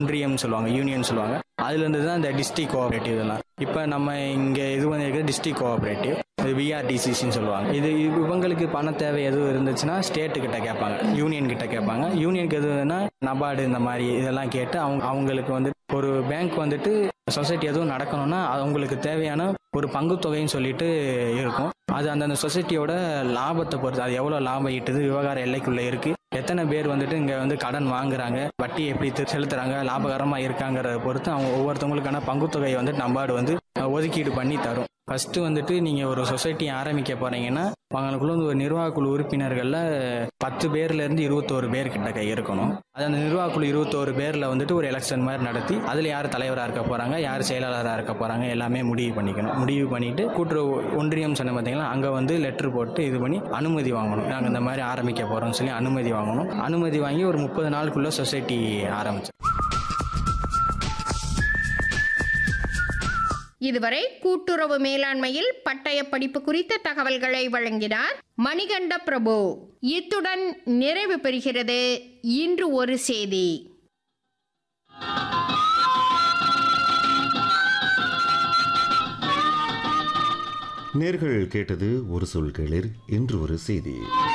ஒன்றியம் சொல்லுவாங்க யூனியன் சொல்லுவாங்க அதுல இருந்து தான் இந்த டிஸ்ட்ரிக்ட் கோஆபரேட்டிவ் இதெல்லாம் இப்போ நம்ம இங்க இது பண்ணிருக்கிறது டிஸ்ட்ரிக்ட் கோஆபரேட்டிவ் இது விஆர்டிசிசின்னு சொல்லுவாங்க இது இவங்களுக்கு பண தேவை எதுவும் இருந்துச்சுன்னா ஸ்டேட்டு கிட்ட கேட்பாங்க யூனியன் கிட்ட கேட்பாங்க யூனியனுக்கு எதுனா நபார்டு இந்த மாதிரி இதெல்லாம் கேட்டு அவங்க அவங்களுக்கு வந்து ஒரு பேங்க் வந்துட்டு சொசைட்டி எதுவும் நடக்கணும்னா அவங்களுக்கு தேவையான ஒரு பங்கு தொகைன்னு சொல்லிட்டு இருக்கும் அது அந்தந்த சொசைட்டியோட லாபத்தை பொறுத்து அது எவ்வளோ லாபம் ஈட்டுது விவகார எல்லைக்குள்ள இருக்கு எத்தனை பேர் வந்துட்டு இங்க வந்து கடன் வாங்குறாங்க வட்டி எப்படி தி- செலுத்துறாங்க லாபகரமா இருக்காங்கிறத பொறுத்து அவங்க ஒவ்வொருத்தவங்களுக்கான பங்குத்தொகையை வந்து நம்பாடு வந்து அஹ், ஒதுக்கீடு பண்ணி தரும் ஃபர்ஸ்ட் வந்துட்டு நீங்க ஒரு சொசைட்டி ஆரம்பிக்க போறீங்கன்னா அவங்களுக்குள்ள வந்து ஒரு நிர்வாக குழு உறுப்பினர்கள்ல பத்து பேர்ல இருந்து இருபத்தோரு பேர் கிட்ட கை இருக்கணும் அது அந்த நிர்வாக குழு இருபத்தோரு பேர்ல வந்துட்டு ஒரு எலெக்ஷன் மாதிரி நடத்தி அதுல யார் தலைவராக இருக்க போறாங்க யார் செயலாளராக இருக்க போறாங்க எல்லாமே முடிவு பண்ணிக்கணும் முடிவு பண்ணிட்டு கூட்டுறவு ஒன்றியம் சொன்ன பார்த்தீங்களா அங்க வந்து லெட்டர் போட்டு இது பண்ணி அனுமதி வாங்கணும் நாங்க இந்த மாதிரி ஆரம்பிக்க போறோம்னு சொல்லி அனுமதி வாங்கணும் அனுமதி வாங்கி ஒரு முப்பது நாளுக்குள்ள சொசைட்டி ஆரம்பிச்சு இதுவரை கூட்டுறவு மேலாண்மையில் பட்டய படிப்பு குறித்த தகவல்களை வழங்கினார் மணிகண்ட பிரபு இத்துடன் நிறைவு பெறுகிறது இன்று ஒரு செய்தி நேர்கள் கேட்டது ஒரு சொல் கேளிர் இன்று ஒரு செய்தி